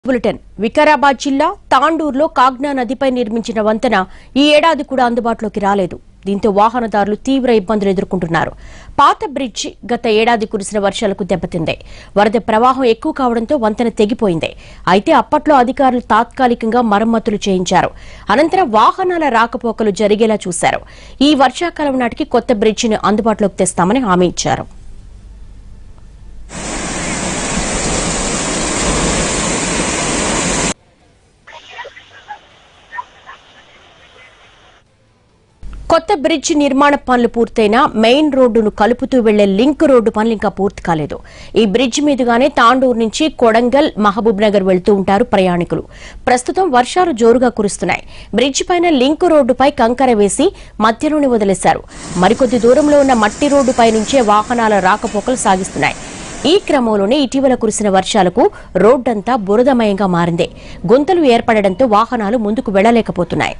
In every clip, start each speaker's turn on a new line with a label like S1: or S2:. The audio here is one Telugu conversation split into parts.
S1: బులెటిన్ వికారాబాద్ జిల్లా తాండూరులో కాగ్నా నదిపై నిర్మించిన వంతెన ఈ ఏడాది కూడా అందుబాటులోకి రాలేదు దీంతో వాహనదారులు తీవ్ర ఇబ్బందులు ఎదుర్కొంటున్నారు పాత బ్రిడ్జి గత ఏడాది కురిసిన వర్షాలకు దెబ్బతింది వరద ప్రవాహం ఎక్కువ కావడంతో వంతెన తెగిపోయింది అయితే అప్పట్లో అధికారులు తాత్కాలికంగా మరమ్మతులు చేయించారు అనంతరం వాహనాల రాకపోకలు జరిగేలా చూశారు ఈ వర్షాకాలం నాటికి కొత్త బ్రిడ్జిని అందుబాటులోకి తెస్తామని హామీ ఇచ్చారు కొత్త బ్రిడ్జ్ నిర్మాణ పనులు పూర్తయినా మెయిన్ రోడ్డును కలుపుతూ వెళ్లే లింక్ రోడ్డు పనులు ఇంకా పూర్తి కాలేదు ఈ బ్రిడ్జ్ మీదుగానే తాండూరు నుంచి కొడంగల్ మహబూబ్ నగర్ వెళ్తూ ఉంటారు ప్రయాణికులు ప్రస్తుతం వర్షాలు జోరుగా కురుస్తున్నాయి బ్రిడ్జ్ పైన లింక్ రోడ్డుపై కంకర వేసి మధ్యలోనే వదిలేశారు మరికొద్ది దూరంలో ఉన్న మట్టి రోడ్డుపై నుంచే వాహనాల రాకపోకలు సాగిస్తున్నాయి ఈ క్రమంలోనే ఇటీవల కురిసిన వర్షాలకు రోడ్డంతా బురదమయంగా మారింది గుంతలు ఏర్పడడంతో వాహనాలు ముందుకు వెళ్లలేకపోతున్నాయి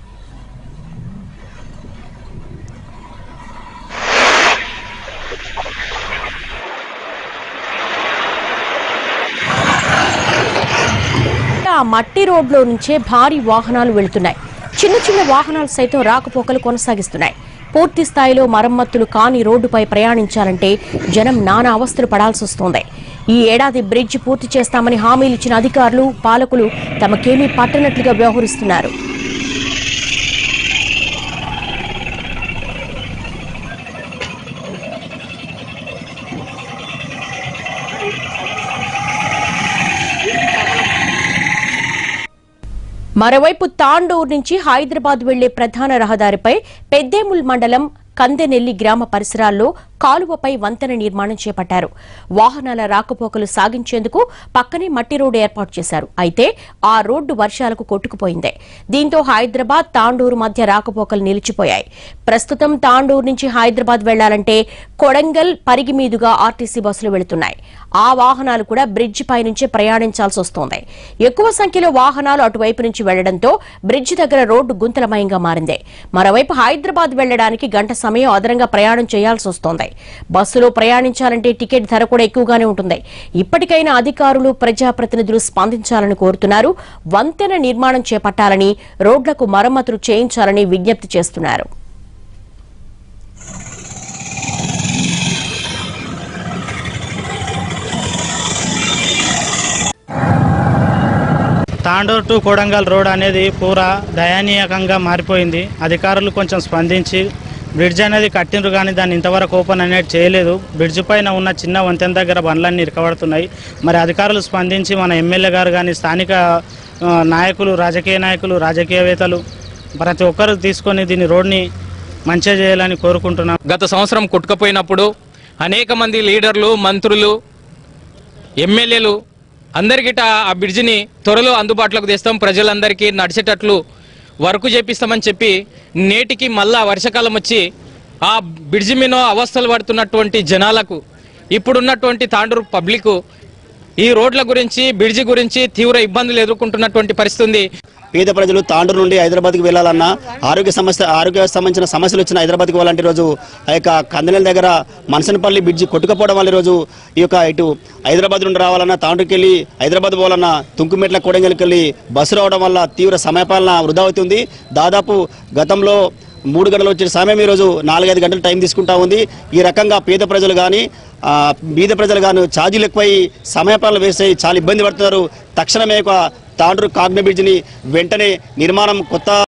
S1: ఆ మట్టి రోడ్లో నుంచే భారీ వాహనాలు వెళ్తున్నాయి చిన్న చిన్న వాహనాలు సైతం రాకపోకలు కొనసాగిస్తున్నాయి పూర్తి స్థాయిలో మరమ్మతులు కాని రోడ్డుపై ప్రయాణించాలంటే జనం నానా అవస్థలు పడాల్సి వస్తోంది ఈ ఏడాది బ్రిడ్జ్ పూర్తి చేస్తామని హామీలు ఇచ్చిన అధికారులు పాలకులు తమకేమీ పట్టనట్లుగా వ్యవహరిస్తున్నారు మరోవైపు తాండూరు నుంచి హైదరాబాద్ వెళ్లే ప్రధాన రహదారిపై పెద్దేముల్ మండలం కందెనెల్లి గ్రామ పరిసరాల్లో కాలువపై వంతెన నిర్మాణం చేపట్టారు వాహనాల రాకపోకలు సాగించేందుకు పక్కనే మట్టి రోడ్డు ఏర్పాటు చేశారు అయితే ఆ రోడ్డు వర్షాలకు కొట్టుకుపోయింది దీంతో హైదరాబాద్ తాండూరు మధ్య రాకపోకలు నిలిచిపోయాయి ప్రస్తుతం తాండూరు నుంచి హైదరాబాద్ వెళ్లాలంటే కొడంగల్ పరిగి మీదుగా ఆర్టీసీ బస్సులు వెళుతున్నాయి ఆ వాహనాలు కూడా బ్రిడ్జి పై నుంచే ప్రయాణించాల్సి వస్తోంది ఎక్కువ సంఖ్యలో వాహనాలు అటువైపు నుంచి వెళ్లడంతో బ్రిడ్జి దగ్గర రోడ్డు గుంతలమయంగా మారింది మరోవైపు హైదరాబాద్ వెళ్లడానికి గంట సమయం అదనంగా ప్రయాణం చేయాల్సి వస్తోంది బస్సులో ప్రయాణించాలంటే టికెట్ ధర కూడా ఎక్కువగానే ఉంటుంది ఇప్పటికైనా అధికారులు ప్రజాప్రతినిధులు స్పందించాలని కోరుతున్నారు వంతెన నిర్మాణం చేపట్టాలని రోడ్లకు మరమ్మతులు చేయించాలని విజ్ఞప్తి చేస్తున్నారు
S2: తాండూర్ టు కోడంగల్ రోడ్ అనేది పూరా దయనీయకంగా మారిపోయింది అధికారులు కొంచెం స్పందించి బ్రిడ్జ్ అనేది కట్టిండ్రు కానీ దాన్ని ఇంతవరకు ఓపెన్ అనేది చేయలేదు బ్రిడ్జ్ పైన ఉన్న చిన్న వంతెన దగ్గర బండ్లన్నీ ఇరకబడుతున్నాయి మరి అధికారులు స్పందించి మన ఎమ్మెల్యే గారు కానీ స్థానిక ఆ, నాయకులు రాజకీయ నాయకులు రాజకీయవేత్తలు ప్రతి ఒక్కరు తీసుకొని దీన్ని రోడ్ని మంచిగా చేయాలని కోరుకుంటున్నాం
S3: గత సంవత్సరం కొట్టుకపోయినప్పుడు అనేక మంది లీడర్లు మంత్రులు ఎమ్మెల్యేలు అందరికిట ఆ బ్రిడ్జిని త్వరలో అందుబాటులోకి తెస్తాం ప్రజలందరికీ నడిచేటట్లు వర్క్ చేపిస్తామని చెప్పి నేటికి మళ్ళా వర్షాకాలం వచ్చి ఆ బ్రిడ్జి మీద అవస్థలు పడుతున్నటువంటి జనాలకు ఇప్పుడున్నటువంటి తాండూరు పబ్లిక్ ఈ రోడ్ల గురించి బ్రిడ్జి గురించి తీవ్ర ఇబ్బందులు ఎదుర్కొంటున్నటువంటి పరిస్థితి ఉంది
S4: పేద ప్రజలు తాండూరు నుండి హైదరాబాద్కి వెళ్ళాలన్నా ఆరోగ్య సమస్య ఆరోగ్య సంబంధించిన సమస్యలు వచ్చిన హైదరాబాద్కి వెళ్ళాలంటే రోజు ఆ యొక్క కందనెల దగ్గర మనసనపల్లి బ్రిడ్జి కొట్టుకపోవడం వల్ల రోజు ఈ యొక్క ఇటు హైదరాబాద్ నుండి రావాలన్నా తాండూరుకి వెళ్ళి హైదరాబాద్ పోవాలన్నా తుంకుమెట్ల కోడంగల్కి వెళ్ళి బస్సు రావడం వల్ల తీవ్ర సమయపాలన వృధా అవుతుంది దాదాపు గతంలో మూడు గంటలు వచ్చే సమయం ఈరోజు నాలుగైదు గంటలు టైం తీసుకుంటా ఉంది ఈ రకంగా పేద ప్రజలు కానీ బీద ప్రజలు కానీ ఛార్జీలు ఎక్కువై సమయపాలన వేసి చాలా ఇబ్బంది పడుతున్నారు తక్షణమే ఒక తాండూరు కాగ్న బ్రిడ్జిని వెంటనే నిర్మాణం కొత్త